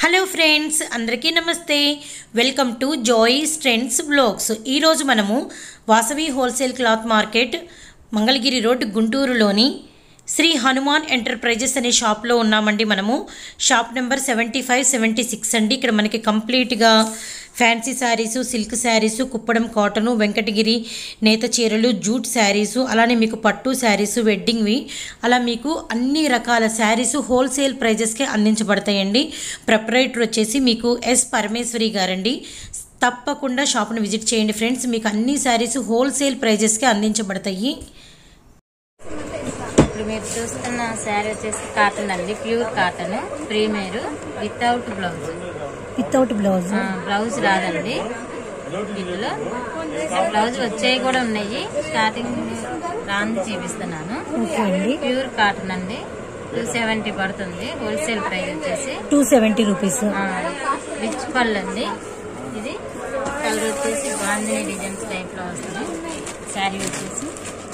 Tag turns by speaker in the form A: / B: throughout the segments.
A: Hello friends అందరికీ నమస్తే welcome to Joyce trends blogs ఈరోజు మనము Vasavi wholesale cloth market Mangalagiri road గుంటూరులోని శ్రీ హనుమాన్ ఎంటర్ప్రైజెస్ అనే షాప్లో ఉన్నామండి మనము shop number seventy five seventy six అండి ఇక్కడ మనకి కంప్లీట్గా fancy saris silk saris Kuppadam cotton Venkatagiri నేత చీరలు జూట్ శారీసు అలానే మీకు పట్టు శారీసు వెడ్డింగ్వి అలా మీకు అన్ని రకాల శారీసు హోల్సేల్ ప్రైజెస్కే అందించబడతాయండి ప్రొపరేటర్ వచ్చేసి మీకు ఎస్ పరమేశ్వరి గారండి తప్పకుండా షాప్ను విజిట్ చేయండి ఫ్రెండ్స్ మీకు అన్ని శారీస్ హోల్సేల్ ప్రైజెస్కి అందించబడతాయి
B: ఇప్పుడు మీరు చూస్తున్న శారీ వచ్చేసి కాటన్ అండి pure cotton premier without blouse
A: without blouse
B: ఆ, బ్లౌజ్ రాదండి ఇందులో బ్లౌజ్ వచ్చేవి కూడా ఉన్నాయి స్టార్టింగ్ రాంది చూపిస్తున్నాను
A: ఓకే అండి
B: ప్యూర్ కాటన్ అండి టూ సెవెంటీ పడుతుంది హోల్సేల్ ప్రైస్ వచ్చేసి
A: టూ సెవెంటీ రూపీస్
B: ఆ, రిచ్ పళ్ళు అండి ఇది కలర్ వచ్చేసి బాందిని డిజైన్స్ టైప్ లో వస్తుంది శారీ వచ్చేసి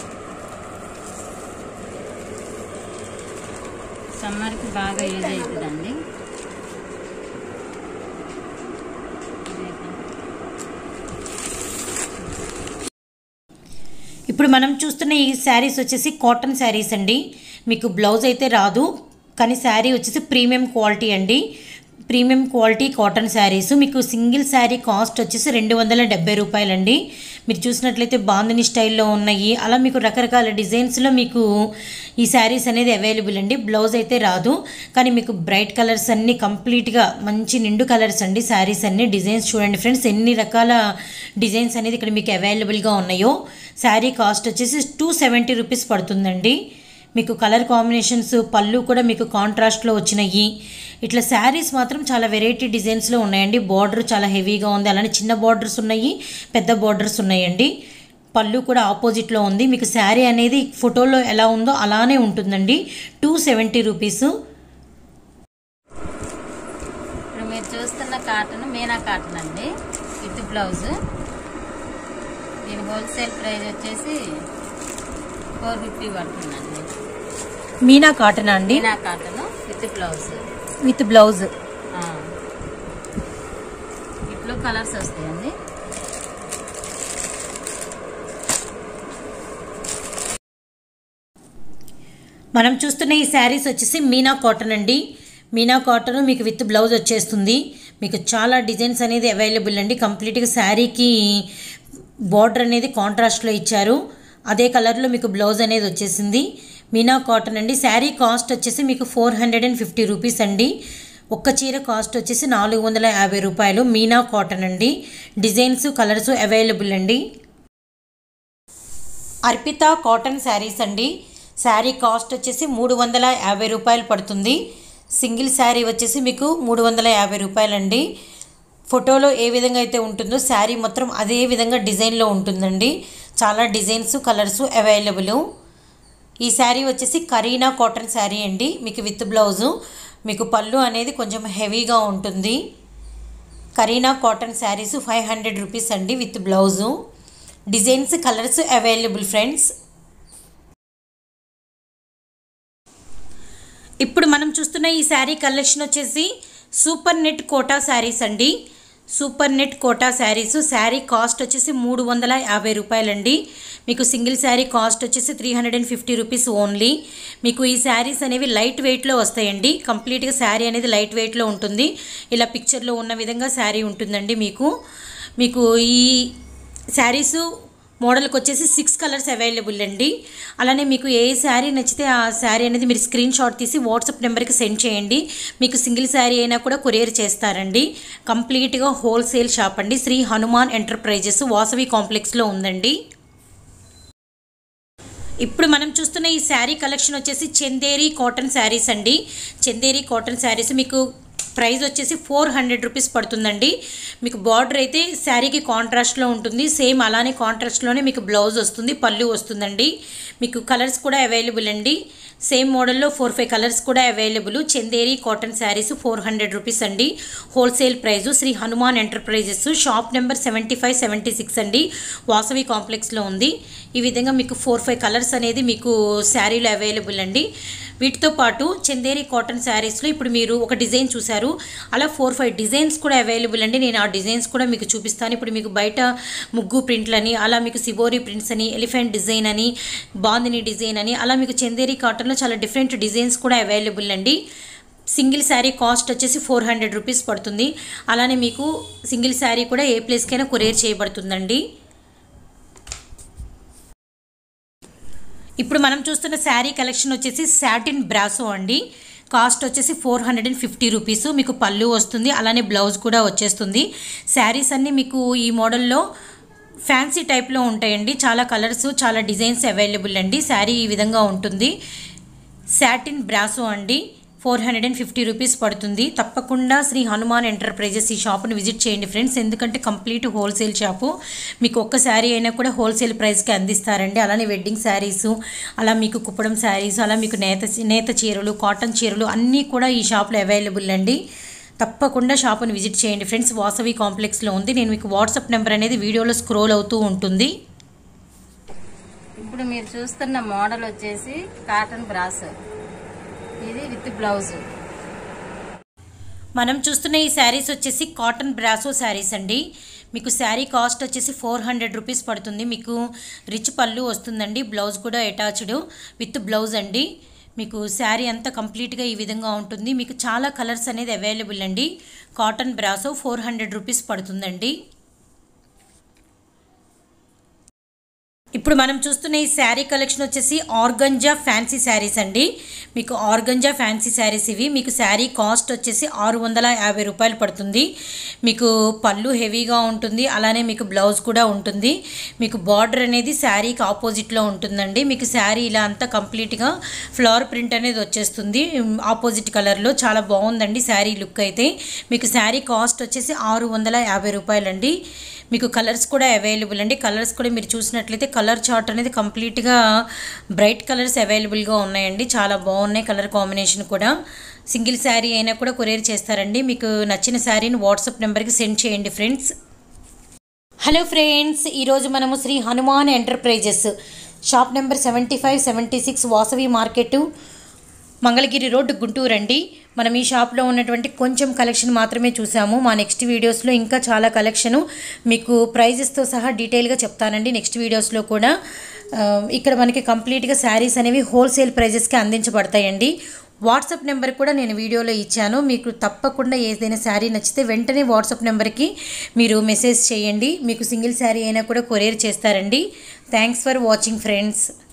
B: సమ్మర్ కి బాగా యూజ్ అవుతుందండి
A: ఇప్పుడు మనం చూస్తున్న ఈ శారీస్ వచ్చేసి కాటన్ శారీస్ అండి మీకు బ్లౌజ్ అయితే రాదు కానీ శారీ వచ్చేసి ప్రీమియం క్వాలిటీ అండి ప్రీమియం క్వాలిటీ కాటన్ శారీస్ మీకు సింగిల్ శారీ కాస్ట్ వచ్చేసి రెండు వందల డెబ్బై రూపాయలండి మీరు చూసినట్లయితే బాందిని స్టైల్లో ఉన్నాయి అలా మీకు రకరకాల డిజైన్స్లో మీకు ఈ శారీస్ అనేది అవైలబుల్ అండి బ్లౌజ్ అయితే రాదు కానీ మీకు బ్రైట్ కలర్స్ అన్నీ కంప్లీట్గా మంచి నిండు కలర్స్ అండి శారీస్ అన్ని డిజైన్స్ చూడండి ఫ్రెండ్స్ ఎన్ని రకాల డిజైన్స్ అనేది ఇక్కడ మీకు అవైలబుల్గా ఉన్నాయో శారీ కాస్ట్ వచ్చేసి టూ సెవెంటీ రూపీస్ పడుతుందండి మీకు కలర్ కాంబినేషన్స్ పళ్ళు కూడా మీకు కాంట్రాస్ట్లో వచ్చినాయి ఇట్లా శారీస్ మాత్రం చాలా వెరైటీ డిజైన్స్లో ఉన్నాయండి బార్డర్ చాలా హెవీగా ఉంది అలానే చిన్న బార్డర్స్ ఉన్నాయి పెద్ద బార్డర్స్ ఉన్నాయండి పళ్ళు కూడా ఆపోజిట్లో ఉంది మీకు శారీ అనేది ఫోటోలో ఎలా ఉందో అలానే ఉంటుందండి టూ సెవెంటీ రూపీస్
B: ఇప్పుడు మీరు చూస్తున్న కాటన్ మీనా కాటన్ అండి విత్ బ్లౌజ్ దీని హోల్సేల్ ప్రైస్ వచ్చేసి ఫోర్ ఫిఫ్టీ పడుతుందండి
A: మీనా కాటన్ అండి
B: meena cotton with blouse
A: with blouse
B: ఆ. ఇట్లో కలర్స్ వస్తాయండి
A: మనం చూస్తున్న ఈ శారీస్ వచ్చేసి మీనా కాటన్ అండి మీనా కాటన్ మీకు విత్ బ్లౌజ్ వచ్చేస్తుంది మీకు చాలా డిజైన్స్ అనేది అవైలబుల్ అండి కంప్లీట్గా శారీకి బార్డర్ అనేది కాంట్రాస్ట్లో ఇచ్చారు అదే కలర్లో మీకు బ్లౌజ్ అనేది వచ్చేసింది మీనా కాటన్ అండి శారీ కాస్ట్ వచ్చేసి మీకు four hundred and fifty rupees అండి ఒక్క చీర కాస్ట్ వచ్చేసి నాలుగు వందల యాభై రూపాయలు మీనా కాటన్ అండి డిజైన్స్ కలర్స్ అవైలబుల్ అండి అర్పిత కాటన్ శారీస్ అండి శారీ కాస్ట్ వచ్చేసి మూడు వందల యాభై రూపాయలు పడుతుంది సింగిల్ శారీ వచ్చేసి మీకు మూడు వందల యాభై రూపాయలండి ఫోటోలో ఏ విధంగా అయితే ఉంటుందో శారీ మొత్తం అదే విధంగా డిజైన్లో ఉంటుందండి చాలా డిజైన్స్ కలర్స్ అవైలబుల్ ఈ శారీ వచ్చేసి కరీనా కాటన్ శారీ అండి మీకు విత్ బ్లౌజు మీకు పళ్ళు అనేది కొంచెం హెవీగా ఉంటుంది Kareena cotton saris five hundred rupees అండి with blouse designs colours available friends ఇప్పుడు మనం చూస్తున్న ఈ శారీ కలెక్షన్ వచ్చేసి సూపర్ నెట్ కోటా శారీస్ అండి super net kota saris sari cost వచ్చేసి మూడు వందల యాభై రూపాయలండి మీకు సింగిల్ శారీ కాస్ట్ వచ్చేసి three hundred and fifty rupees only మీకు ఈ శారీస్ అనేవి లైట్ వెయిట్లో వస్తాయండి కంప్లీట్గా శారీ అనేది లైట్ వెయిట్లో ఉంటుంది ఇలా పిక్చర్లో ఉన్న విధంగా శారీ ఉంటుందండి మీకు మీకు ఈ శారీసు మోడల్కి వచ్చేసి సిక్స్ కలర్స్ అవైలబుల్ అండి అలానే మీకు ఏ శారీ నచ్చితే ఆ శారీ అనేది మీరు స్క్రీన్ షాట్ తీసి వాట్సాప్ నెంబర్కి సెండ్ చేయండి మీకు సింగిల్ శారీ అయినా కూడా కొరియర్ చేస్తారండి కంప్లీట్గా హోల్సేల్ షాప్ అండి శ్రీ హనుమాన్ ఎంటర్ప్రైజెస్ వాసవి కాంప్లెక్స్లో ఉందండి ఇప్పుడు మనం చూస్తున్న ఈ శారీ కలెక్షన్ వచ్చేసి చందేరి కాటన్ శారీస్ అండి చందేరి కాటన్ శారీస్ మీకు ప్రైస్ వచ్చేసి ఫోర్ హండ్రెడ్ రూపీస్ పడుతుందండి మీకు బార్డర్ అయితే శారీకి కాంట్రాస్ట్లో ఉంటుంది సేమ్ అలానే కాంట్రాస్ట్లోనే మీకు బ్లౌజ్ వస్తుంది పళ్ళు వస్తుందండి మీకు కలర్స్ కూడా అవైలబుల్ అండి సేమ్ మోడల్లో ఫోర్ ఫైవ్ కలర్స్ కూడా available Chanderi cotton saris four hundred rupees అండి wholesale price Shri Hanuman enterprises shop number seventy five seventy six అండి వాసవి కాంప్లెక్స్లో ఉంది ఈ విధంగా మీకు ఫోర్ ఫైవ్ కలర్స్ అనేది మీకు శారీలో అవైలబుల్ అండి వీటితో పాటు చందేరి కాటన్ శారీస్లో ఇప్పుడు మీరు ఒక డిజైన్ చూశారు అలా ఫోర్ ఫైవ్ డిజైన్స్ కూడా అవైలబుల్ అండి నేను ఆ డిజైన్స్ కూడా మీకు చూపిస్తాను ఇప్పుడు మీకు బయట ముగ్గు ప్రింట్లని అలా మీకు సిబోరి ప్రింట్స్ అని ఎలిఫెంట్ డిజైన్ అని బాందిని డిజైన్ అని అలా మీకు చందేరి కాటన్లో చాలా డిఫరెంట్ డిజైన్స్ కూడా అవైలబుల్ అండి సింగిల్ శారీ కాస్ట్ వచ్చేసి ఫోర్ హండ్రెడ్ రూపీస్ పడుతుంది అలానే మీకు సింగిల్ శారీ కూడా ఏ ప్లేస్కైనా కొరియర్ చేయబడుతుందండి ఇప్పుడు మనం చూస్తున్న శారీ కలెక్షన్ వచ్చేసి సాటిన్ బ్రాసో అండి కాస్ట్ వచ్చేసి four hundred and fifty rupees మీకు పళ్ళు వస్తుంది అలానే బ్లౌజ్ కూడా వచ్చేస్తుంది శారీస్ అన్నీ మీకు ఈ మోడల్లో ఫ్యాన్సీ టైప్లో ఉంటాయండి చాలా కలర్స్ చాలా డిజైన్స్ అవైలబుల్ అండి శారీ ఈ విధంగా ఉంటుంది సాటిన్ బ్రాసో అండి four hundred and fifty rupees పడుతుంది తప్పకుండా శ్రీ హనుమాన్ ఎంటర్ప్రైజెస్ ఈ షాప్ని విజిట్ చేయండి ఫ్రెండ్స్ ఎందుకంటే కంప్లీట్ హోల్సేల్ షాపు మీకు ఒక్క శారీ అయినా కూడా హోల్సేల్ ప్రైస్కి అందిస్తారండి అలానే వెడ్డింగ్ శారీస్ అలా మీకు కుప్పడం శారీస్ అలా మీకు నేత నేత చీరలు కాటన్ చీరలు అన్నీ కూడా ఈ షాప్లో అవైలబుల్ అండి తప్పకుండా షాపుని విజిట్ చేయండి ఫ్రెండ్స్ వాసవి కాంప్లెక్స్లో ఉంది నేను మీకు వాట్సాప్ నెంబర్ అనేది వీడియోలో స్క్రోల్ అవుతూ ఉంటుంది
B: ఇప్పుడు మీరు చూస్తున్న మోడల్ వచ్చేసి కాటన్ బ్రాస్ ఇది విత్ బ్లౌజ్
A: మనం చూస్తున్న ఈ శారీస్ వచ్చేసి కాటన్ బ్రాసో శారీస్ అండి మీకు శారీ కాస్ట్ వచ్చేసి ఫోర్ హండ్రెడ్ రూపీస్ పడుతుంది మీకు రిచ్ పళ్ళు వస్తుందండి బ్లౌజ్ కూడా అటాచ్డ్ విత్ బ్లౌజ్ అండి మీకు శారీ అంతా కంప్లీట్గా ఈ విధంగా ఉంటుంది మీకు చాలా కలర్స్ అనేది అవైలబుల్ అండి cotton brasso four hundred rupees పడుతుందండి ఇప్పుడు మనం చూస్తున్న ఈ శారీ కలెక్షన్ వచ్చేసి ఆర్గంజా ఫ్యాన్సీ శారీస్ అండి మీకు ఆర్గంజా ఫ్యాన్సీ శారీస్ ఇవి మీకు శారీ కాస్ట్ వచ్చేసి ఆరు వందల యాభై రూపాయలు పడుతుంది మీకు పళ్ళు హెవీగా ఉంటుంది అలానే మీకు బ్లౌజ్ కూడా ఉంటుంది మీకు బార్డర్ అనేది శారీకి ఆపోజిట్లో ఉంటుందండి మీకు శారీ ఇలా అంతా కంప్లీట్గా ఫ్లవర్ ప్రింట్ అనేది వచ్చేస్తుంది ఆపోజిట్ కలర్లో చాలా బాగుందండి శారీ లుక్ అయితే మీకు శారీ కాస్ట్ వచ్చేసి ఆరు వందల యాభై రూపాయలండి మీకు కలర్స్ కూడా అవైలబుల్ అండి కలర్స్ కూడా మీరు చూసినట్లయితే కలర్ చార్ట్ అనేది కంప్లీట్గా బ్రైట్ కలర్స్ అవైలబుల్గా ఉన్నాయండి చాలా బాగున్నాయి కలర్ కాంబినేషన్ కూడా సింగిల్ శారీ అయినా కూడా కొరియర్ చేస్తారండి మీకు నచ్చిన శారీని వాట్సాప్ నెంబర్కి సెండ్ చేయండి ఫ్రెండ్స్ హలో ఫ్రెండ్స్ ఈరోజు మనము Shri Hanuman enterprises shop number seventy five seventy six Vasavi market Mangalagiri road Guntur అండి మనం ఈ షాప్లో ఉన్నటువంటి కొంచెం కలెక్షన్ మాత్రమే చూసాము మా నెక్స్ట్ వీడియోస్లో ఇంకా చాలా కలెక్షను మీకు ప్రైజెస్తో సహా డీటెయిల్గా చెప్తానండి నెక్స్ట్ వీడియోస్లో కూడా ఆ, ఇక్కడ మనకి కంప్లీట్గా శారీస్ అనేవి హోల్సేల్ ప్రైజెస్కి అందించబడతాయండి వాట్సాప్ నెంబర్ కూడా నేను వీడియోలో ఇచ్చాను మీకు తప్పకుండా ఏదైనా శారీ నచ్చితే వెంటనే వాట్సాప్ నెంబర్కి మీరు మెసేజ్ చేయండి మీకు సింగిల్ శారీ అయినా కూడా కొరియర్ చేస్తారండి థ్యాంక్స్ ఫర్ వాచింగ్ ఫ్రెండ్స్